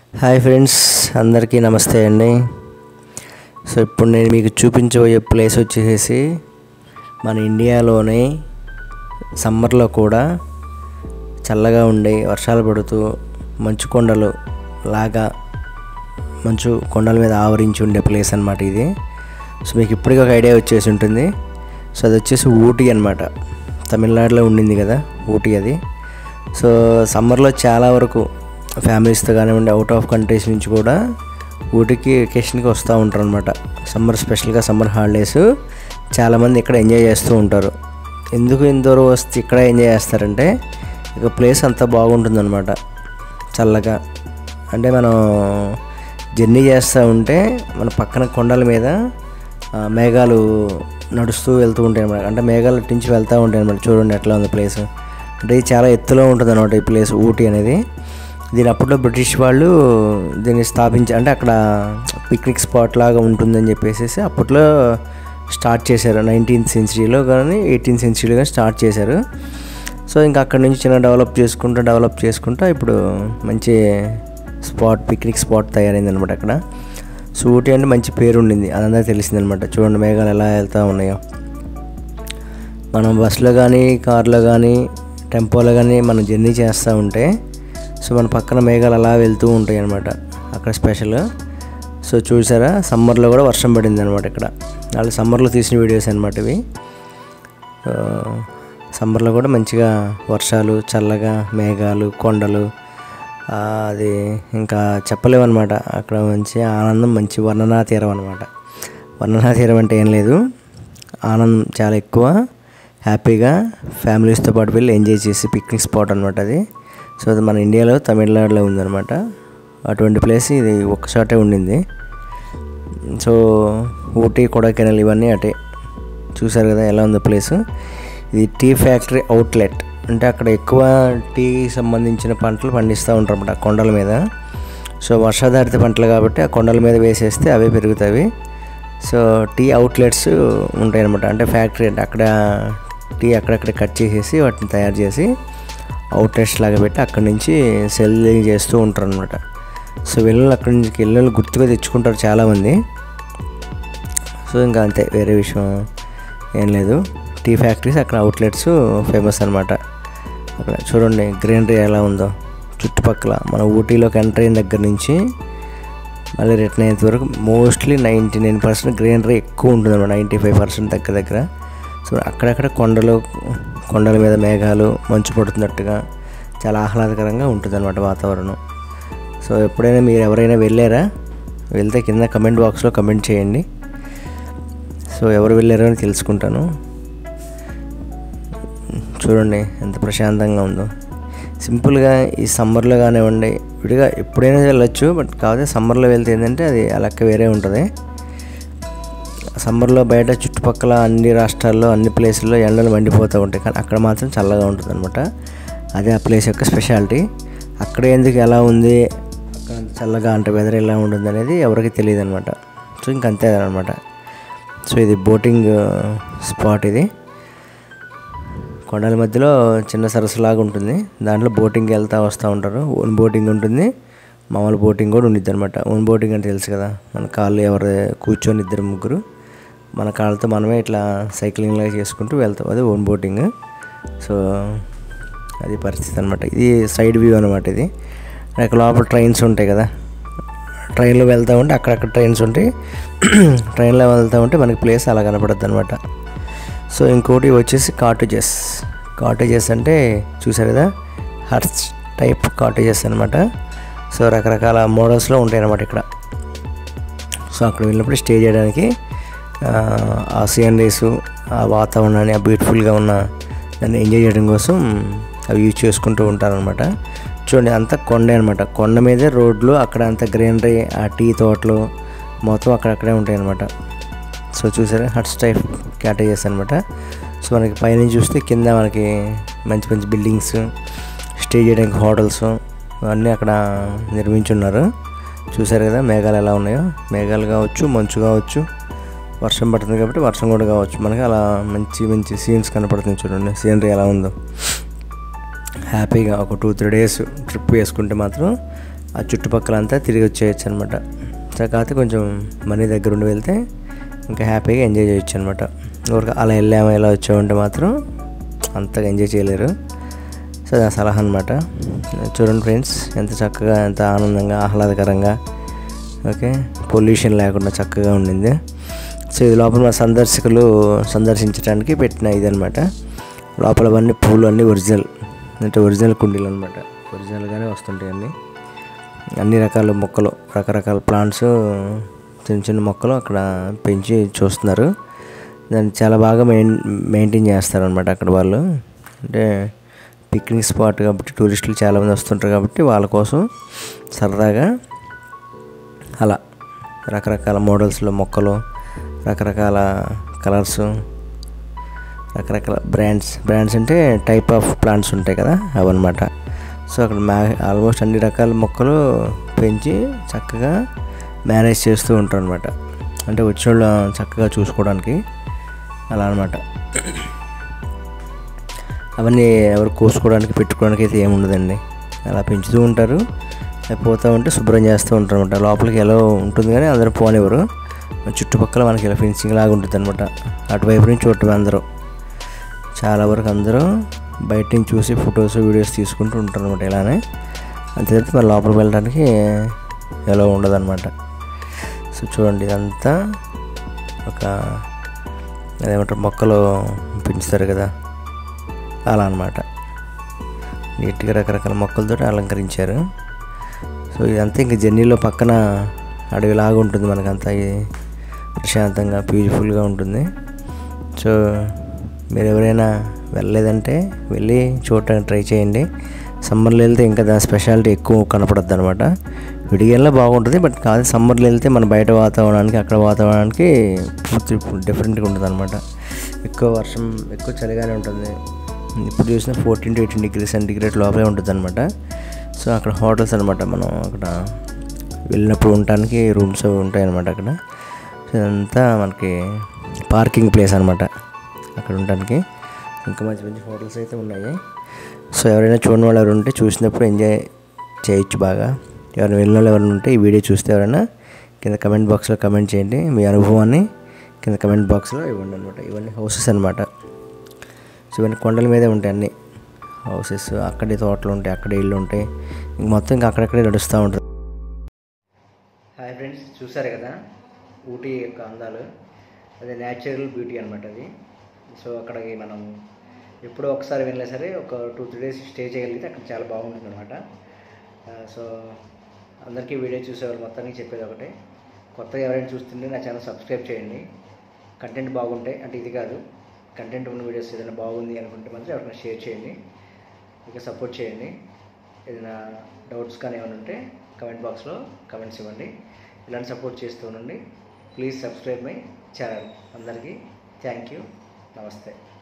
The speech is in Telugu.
హాయ్ ఫ్రెండ్స్ అందరికీ నమస్తే అండి సో ఇప్పుడు నేను మీకు చూపించబోయే ప్లేస్ వచ్చేసి మన ఇండియాలోనే సమ్మర్లో కూడా చల్లగా ఉండే వర్షాలు పడుతూ మంచు కొండలు లాగా మంచు కొండల మీద ఆవరించి ఉండే ప్లేస్ అనమాట ఇది సో మీకు ఇప్పటికీ ఒక ఐడియా వచ్చేసి ఉంటుంది సో అది వచ్చేసి ఊటీ అనమాట తమిళనాడులో ఉండింది కదా ఊటీ అది సో సమ్మర్లో చాలా వరకు ఫ్యామిలీస్తో కానివ్వండి అవుట్ ఆఫ్ కంట్రీస్ నుంచి కూడా ఊటీకి వెకేషన్కి వస్తూ ఉంటారు అనమాట సమ్మర్ స్పెషల్గా సమ్మర్ హాలిడేస్ చాలామంది ఇక్కడ ఎంజాయ్ చేస్తూ ఉంటారు ఎందుకు ఇందరూ వస్తే ఇక్కడ ఎంజాయ్ చేస్తారంటే ఇక ప్లేస్ అంతా బాగుంటుందన్నమాట చల్లగా అంటే మనం జర్నీ చేస్తూ ఉంటే మన పక్కన కొండల మీద ఆ, మేఘాలు నడుస్తూ వెళ్తూ ఉంటాయి అనమాట అంటే మేఘాలు నుంచి వెళ్తూ ఉంటాయి అనమాట చూడండి ఎట్లా ఉంది ప్లేస్ అంటే ఇది చాలా ఎత్తులో ఉంటుంది అనమాట ఈ ప్లేస్ ఊటీ అనేది దీని అప్పట్లో బ్రిటిష్ వాళ్ళు దీన్ని స్థాపించి అంటే అక్కడ పిక్నిక్ స్పాట్ లాగా ఉంటుందని చెప్పేసి అప్పట్లో స్టార్ట్ చేశారు నైన్టీన్త్ సెంచరీలో కానీ ఎయిటీన్త్ సెంచరీలో కానీ స్టార్ట్ చేశారు సో ఇంకా అక్కడ నుంచి చిన్న డెవలప్ చేసుకుంటూ డెవలప్ చేసుకుంటూ ఇప్పుడు మంచి స్పాట్ పిక్నిక్ స్పాట్ తయారైంది అనమాట అక్కడ సో ఊటీ అంటే మంచి పేరు ఉండింది అదంతా తెలిసిందనమాట చూడండి మేఘాలు ఎలా వెళ్తూ ఉన్నాయో మనం బస్సులో కానీ కార్లో కానీ టెంపోలో కానీ మనం జర్నీ చేస్తూ ఉంటే సో మన పక్కన మేఘాలు అలా వెళ్తూ ఉంటాయి అనమాట అక్కడ స్పెషల్ సో చూసారా సమ్మర్లో కూడా వర్షం పడింది అనమాట ఇక్కడ వాళ్ళు సమ్మర్లో తీసిన వీడియోస్ అనమాట ఇవి ఆ, సమ్మర్లో కూడా మంచిగా వర్షాలు చల్లగా మేఘాలు కొండలు ఆ, అది ఇంకా చెప్పలేమన్నమాట అక్కడ మంచి ఆనందం మంచి వర్ణనా తీరం అనమాట వర్ణనా తీరం అంటే ఏం లేదు ఆనందం చాలా ఎక్కువ హ్యాపీగా ఫ్యామిలీస్తో పాటు వెళ్ళి ఎంజాయ్ చేసి పిక్నిక్ స్పాట్ అనమాట అది సో అది మన ఇండియాలో తమిళనాడులో ఉందన్నమాట అటువంటి ప్లేస్ ఇది ఒక్క చోటే ఉండింది సో ఊటీ కొడైకెనాల్ ఇవన్నీ అటే చూసారు కదా ఎలా ఉందో ప్లేస్ ఇది టీ ఫ్యాక్టరీ అవుట్లెట్ అంటే అక్కడ ఎక్కువ టీ సంబంధించిన పంటలు పండిస్తూ ఉంటారు అన్నమాట ఆ కొండల మీద సో వర్షాధారిత పంటలు కాబట్టి ఆ కొండల మీద వేసేస్తే అవే పెరుగుతాయి సో టీ అవుట్లెట్స్ ఉంటాయి అనమాట అంటే ఫ్యాక్టరీ అంటే అక్కడ టీ అక్కడక్కడ కట్ చేసేసి వాటిని తయారు చేసి అవుట్లెట్స్ లాగా పెట్టి అక్కడి నుంచి సెల్లింగ్ చేస్తూ ఉంటారు అనమాట సో వెళ్ళి అక్కడి నుంచి వెళ్ళి గుర్తుగా తెచ్చుకుంటారు చాలామంది సో ఇంకా అంతే వేరే విషయం ఏం లేదు టీ ఫ్యాక్టరీస్ అక్కడ అవుట్లెట్స్ ఫేమస్ అనమాట అక్కడ చూడండి గ్రీనరీ ఎలా ఉందో చుట్టుపక్కల మన ఊటీలోకి ఎంటర్ అయిన దగ్గర నుంచి మళ్ళీ రిటర్న్ అయ్యేంత వరకు mostly ninety nine percent greenery ఎక్కువ ఉంటుంది అనమాట నైంటీ ఫైవ్ పర్సెంట్ దగ్గర దగ్గర సో అక్కడక్కడ కొండలు కొండల మీద మేఘాలు మంచు పడుతున్నట్టుగా చాలా ఆహ్లాదకరంగా ఉంటుంది అనమాట వాతావరణం సో ఎప్పుడైనా మీరు ఎవరైనా వెళ్ళారా వెళ్తే కింద కమెంట్ బాక్స్లో కమెంట్ చేయండి సో ఎవరు వెళ్ళారో అని తెలుసుకుంటాను చూడండి ఎంత ప్రశాంతంగా ఉందో సింపుల్గా ఈ సమ్మర్లో కానివ్వండి విడిగా ఎప్పుడైనా వెళ్ళొచ్చు బట్ కాకపోతే సమ్మర్లో వెళ్తే ఏంటంటే అది ఆ లెక్క వేరే ఉంటుంది సమ్మర్లో బయట చుట్టుపక్కల అన్ని రాష్ట్రాల్లో అన్ని ప్లేసుల్లో ఎండలు మండిపోతూ ఉంటాయి కానీ అక్కడ మాత్రం చల్లగా ఉంటుంది అనమాట అదే ఆ ప్లేస్ యొక్క స్పెషాలిటీ అక్కడ ఎందుకు ఎలా ఉంది అక్కడ అంత చల్లగా అంటే వెదర్ ఎలా ఉంటుంది అనేది ఎవరికి తెలియదు అనమాట సో ఇంక అంతే అనమాట సో ఇది బోటింగ్ స్పాట్ ఇది కొండల మధ్యలో చిన్న సరస్సు లాగా ఉంటుంది దాంట్లో బోటింగ్ వెళ్తూ వస్తూ ఉంటారు ఓన్ బోటింగ్ ఉంటుంది మామూలు బోటింగ్ కూడా ఉండిద్ది అనమాట ఓన్ బోటింగ్ అంటే తెలుసు కదా మన కాళ్ళు ఎవరు కూర్చొని ఇద్దరు ముగ్గురు మన కాళ్ళతో మనమే ఇట్లా సైక్లింగ్ లాగా చేసుకుంటూ వెళ్తాం అది ఓన్ బోటింగ్ సో అది పరిస్థితి అనమాట ఇది సైడ్ వ్యూ అనమాట ఇది అక్కడ లోపల ట్రైన్స్ ఉంటాయి కదా ట్రైన్లో వెళ్తూ ఉంటే అక్కడక్కడ ట్రైన్స్ ఉంటాయి ట్రైన్లో వెళ్తూ ఉంటే మనకి ప్లేస్ అలా కనపడుద్ది అనమాట సో ఇంకోటి వచ్చేసి కాటేజెస్ కాటేజెస్ అంటే చూసారు కదా హర్ట్స్ టైప్ కాటేజెస్ అనమాట సో రకరకాల మోడల్స్లో ఉంటాయి అన్నమాట ఇక్కడ సో అక్కడ వెళ్ళినప్పుడు స్టే చేయడానికి ఆ, ఆ సీనరీస్ ఆ వాతావరణాన్ని ఆ బ్యూటిఫుల్గా ఉన్న దాన్ని ఎంజాయ్ చేయడం కోసం అవి యూజ్ చేసుకుంటూ ఉంటారనమాట చూడండి అంతా కొండే అనమాట కొండ మీదే రోడ్లు అక్కడ అంత గ్రీనరీ ఆ టీ తోటలు మొత్తం అక్కడక్కడే ఉంటాయి అనమాట సో చూసారా హట్స్ టైప్ క్యాటేజెస్ అనమాట సో మనకి పైనుంచి చూస్తే కింద మనకి మంచి మంచి బిల్డింగ్స్ స్టే చేయడానికి హోటల్స్ అన్నీ అక్కడ నిర్మించున్నారు చూసారు కదా మేఘాలు ఎలా ఉన్నాయో మేఘాలు కావచ్చు మంచు కావచ్చు వర్షం పడుతుంది కాబట్టి వర్షం కూడా కావచ్చు మనకి అలా మంచి మంచి సీన్స్ కనపడుతుంది చూడండి సీనరీ ఎలా ఉందో హ్యాపీగా ఒక టూ త్రీ డేస్ ట్రిప్ వేసుకుంటే మాత్రం ఆ చుట్టుపక్కలంతా తిరిగి వచ్చేయచ్చు అనమాట సో కాకపోతే కొంచెం మనీ దగ్గర ఉండి వెళ్తే ఇంకా హ్యాపీగా ఎంజాయ్ చేయొచ్చు అనమాట ఊరికి అలా వెళ్ళాము ఇలా వచ్చామంటే మాత్రం అంతగా ఎంజాయ్ చేయలేరు సో నా సలహా అనమాట చూడండి ఫ్రెండ్స్ ఎంత చక్కగా ఎంత ఆనందంగా ఆహ్లాదకరంగా ఓకే పొల్యూషన్ లేకుండా చక్కగా ఉండింది సో ఇది లోపల మా సందర్శకులు సందర్శించడానికి పెట్టిన ఇదనమాట లోపల అన్నీ పూలు అన్నీ ఒరిజినల్ అంటే ఒరిజినల్ కుండీలు అనమాట ఒరిజినల్గానే వస్తుంటాయి అన్నీ అన్ని రకాల మొక్కలు రకరకాల ప్లాంట్స్ చిన్న చిన్న మొక్కలు అక్కడ పెంచి చూస్తున్నారు దాన్ని చాలా బాగా మెయిన్ మెయింటైన్ చేస్తారనమాట అక్కడ వాళ్ళు అంటే పిక్నిక్ స్పాట్ కాబట్టి టూరిస్టులు చాలామంది వస్తుంటారు కాబట్టి వాళ్ళ కోసం సరదాగా అలా రకరకాల మోడల్స్లో మొక్కలు రకరకాల కలర్స్ రకరకాల బ్రాండ్స్ బ్రాండ్స్ అంటే టైప్ ఆఫ్ ప్లాంట్స్ ఉంటాయి కదా అవన్నమాట సో అక్కడ మ్యా ఆల్మోస్ట్ అన్ని రకాల మొక్కలు పెంచి చక్కగా మేనేజ్ చేస్తూ ఉంటారు అనమాట అంటే వచ్చిన వాళ్ళు చక్కగా చూసుకోవడానికి అలా అనమాట అవన్నీ ఎవరు కోసుకోవడానికి పెట్టుకోవడానికి అయితే ఏముండదండి అలా పెంచుతూ ఉంటారు అవి పోతూ ఉంటే శుభ్రం చేస్తూ ఉంటారు అనమాట లోపలికి ఎలా ఉంటుంది కానీ అందరూ పోనివ్వరు చుట్టుపక్కల మనకి ఇలా ఫెన్సింగ్ లాగా ఉంటుంది అనమాట అటువైపు నుంచి చూడటం అందరూ చాలా వరకు అందరూ బయట నుంచి చూసి ఫొటోస్ వీడియోస్ తీసుకుంటూ ఉంటారు అనమాట ఇలానే అంతే తప్పితే మరి లోపలికి వెళ్ళడానికి ఎలా ఉండదన్నమాట సో చూడండి ఇదంతా ఒక అదేమంటారు మొక్కలు పెంచుతారు కదా అలా అనమాట నీట్గా రకరకాల మొక్కలతో అలంకరించారు సో ఇదంతా ఇంకా జర్నీలో పక్కన అడవిలాగా ఉంటుంది మనకంతా ఇది ప్రశాంతంగా బ్యూటిఫుల్గా ఉంటుంది సో మీరు ఎవరైనా వెళ్ళలేదంటే వెళ్ళి చూడటానికి ట్రై చేయండి సమ్మర్లో వెళ్తే ఇంకా దాని స్పెషాలిటీ ఎక్కువ కనపడద్దు అనమాట విడిగేలా బాగుంటుంది బట్ కాదు సమ్మర్లో వెళ్తే మన బయట వాతావరణానికి అక్కడ వాతావరణానికి పూర్తి డిఫరెంట్గా ఉంటుంది అనమాట ఎక్కువ వర్షం ఎక్కువ చలిగానే ఉంటుంది ఇప్పుడు చూసిన fourteen to eighteen degree centigrade లోపలే ఉంటుంది అనమాట సో అక్కడ హోటల్స్ అనమాట మనం అక్కడ వెళ్ళినప్పుడు ఉండటానికి రూమ్స్ ఉంటాయి అనమాట అక్కడ సో ఇదంతా మనకి పార్కింగ్ ప్లేస్ అనమాట అక్కడ ఉండటానికి ఇంకా మంచి మంచి హోటల్స్ అయితే ఉన్నాయి సో ఎవరైనా చూడని వాళ్ళు ఎవరు ఉంటే చూసినప్పుడు ఎంజాయ్ చేయొచ్చు బాగా ఎవరైనా వెళ్ళిన వాళ్ళు ఎవరైనా ఉంటే ఈ వీడియో చూస్తే ఎవరైనా కింద కమెంట్ బాక్స్లో కమెంట్ చేయండి మీ అనుభవాన్ని కింద కమెంట్ బాక్స్లో ఇవ్వండి అనమాట ఇవన్నీ హౌసెస్ అనమాట సో ఇవన్నీ కొండల మీదే ఉంటాయి అన్నీ హౌసెస్ అక్కడే తోటలు ఉంటాయి అక్కడే ఇల్లు ఉంటాయి ఇంక మొత్తం ఇంకా అక్కడక్కడే నడుస్తూ ఉంటుంది హాయ్ ఫ్రెండ్స్ చూసారు కదా ఊటీ యొక్క అందాలు అదే న్యాచురల్ బ్యూటీ అనమాట అది సో అక్కడికి మనం ఎప్పుడో ఒకసారి వెళ్ళినా సరే ఒక టూ త్రీ డేస్ స్టే చేయగలిగితే అక్కడ చాలా బాగుంటుంది అనమాట సో అందరికీ వీడియో చూసేవాళ్ళు మొత్తానికి చెప్పేది ఒకటే కొత్తగా ఎవరైనా చూస్తుంటే నా ఛానల్ సబ్స్క్రైబ్ చేయండి కంటెంట్ బాగుంటే అంటే ఇది కాదు కంటెంట్ ఉన్న వీడియోస్ ఏదైనా బాగుంది అనుకుంటే మాత్రం ఎవరైనా షేర్ చేయండి ఇంకా సపోర్ట్ చేయండి ఏదైనా డౌట్స్ కానీ ఏమైనా ఉంటే కమెంట్ బాక్స్లో కమెంట్స్ ఇవ్వండి ఇలాంటి సపోర్ట్ చేస్తూ ఉండండి ప్లీజ్ సబ్స్క్రైబ్ మై ఛానల్ అందరికీ థ్యాంక్ యూ నమస్తే